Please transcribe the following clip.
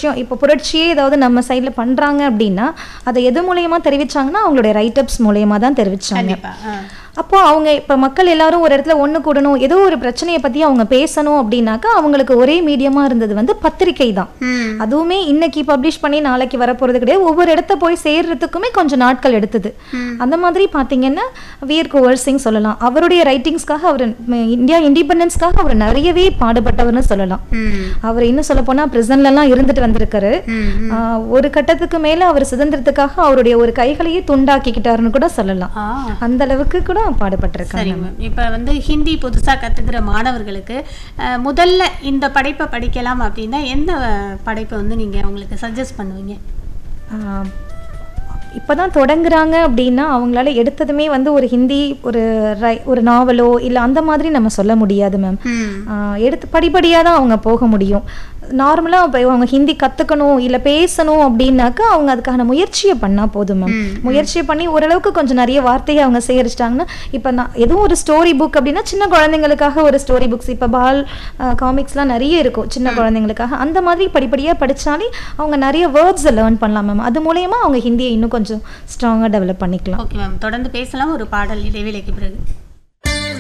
விஷயம் இப்போ புரட்சியே ஏதாவது நம்ம சைடில் பண்ணுறாங்க அப்படின்னா அதை எது மூலயமா தெரிவிச்சாங்கன்னா அவங்களுடைய ரைட்டப்ஸ் மூலயமா தான் தெரிவிச்சாங்க கண்டிப்பா ஆ. அப்போ அவங்க இப்போ மக்கள் எல்லாரும் ஒரு இடத்துல ஒன்று கூடணும் ஏதோ ஒரு பிரச்சனையை பற்றி அவங்க பேசணும் அப்படின்னாக்கா அவங்களுக்கு ஒரே மீடியமாக இருந்தது வந்து பத்திரிக்கை தான் ம். அதுவுமே இன்னைக்கு பப்ளிஷ் பண்ணி நாளைக்கு வரப்போகிறது கிடையாது ஒவ்வொரு இடத்த போய் சேர்றதுக்குமே கொஞ்சம் நாட்கள் எடுத்தது அந்த மாதிரி பார்த்தீங்கன்னா வீர் குவர் சிங் சொல்லலாம் அவருடைய ரைட்டிங்ஸ்க்காக அவர் இந்தியா இண்டிபெண்டன்ஸ்க்காக அவர் நிறையவே பாடுபட்டவர்னு சொல்லலாம் ம். அவர் இன்னும் சொல்ல போனா பிரிசன்லலாம் இருந்துட்டு வந்திருக்காரு ம். ஆஹ் ஒரு கட்டத்துக்கு மேல அவர் சுதந்திரத்துக்காக அவருடைய ஒரு கைகளையே துண்டாக்கிக்கிட்டாருன்னு கூட சொல்லலாம் ஆ அந்த அளவுக்கு கூட பாடுபட்டிருக்காங்க சரி மேம் இப்போ வந்து ஹிந்தி புதுசா கத்துக்கிற மாணவர்களுக்கு அஹ், முதல்ல இந்த படைப்பை படிக்கலாம் அப்படின்னா எந்த அஹ், படைப்பை வந்து நீங்க அவங்களுக்கு சஜஸ்ட் பண்ணுவீங்க ஆஹ் இப்பதான் தொடங்குறாங்க அப்படின்னா அவங்களால எடுத்ததுமே வந்து ஒரு ஹிந்தி ஒரு ரை ஒரு நாவலோ இல்லை அந்த மாதிரி நம்ம சொல்ல முடியாது மேம் ம். எடுத்து படிப்படியாக தான் அவங்க போக முடியும் நார்மலாக இப்போ அவங்க ஹிந்தி கற்றுக்கணும் இல்லை பேசணும் அப்படின்னாக்கா அவங்க அதுக்கான முயற்சியை பண்ணால் போதும் மேம் முயற்சியை பண்ணி ஓரளவுக்கு கொஞ்சம் நிறைய வார்த்தையை அவங்க சேகரிச்சிட்டாங்கன்னா இப்போ நான் எதுவும் ஒரு ஸ்டோரி புக் அப்படின்னா சின்ன குழந்தைங்களுக்காக ஒரு ஸ்டோரி புக்ஸ் இப்போ பால் காமிக்ஸ்லாம் நிறைய இருக்கும் சின்ன குழந்தைங்களுக்காக அந்த மாதிரி படிப்படியாக படித்தாலே அவங்க நிறைய வேர்ட்ஸை லேர்ன் பண்ணலாம் மேம் அது மூலயமா அவங்க ஹிந்தியை இன்னும் கொஞ்சம் ஸ்ட்ராங்காக டெவலப் பண்ணிக்கலாம் ஓகே மேம் தொடர்ந்து பேசலாம் ஒரு பாடல் இடைவேளைக்கு பிறகு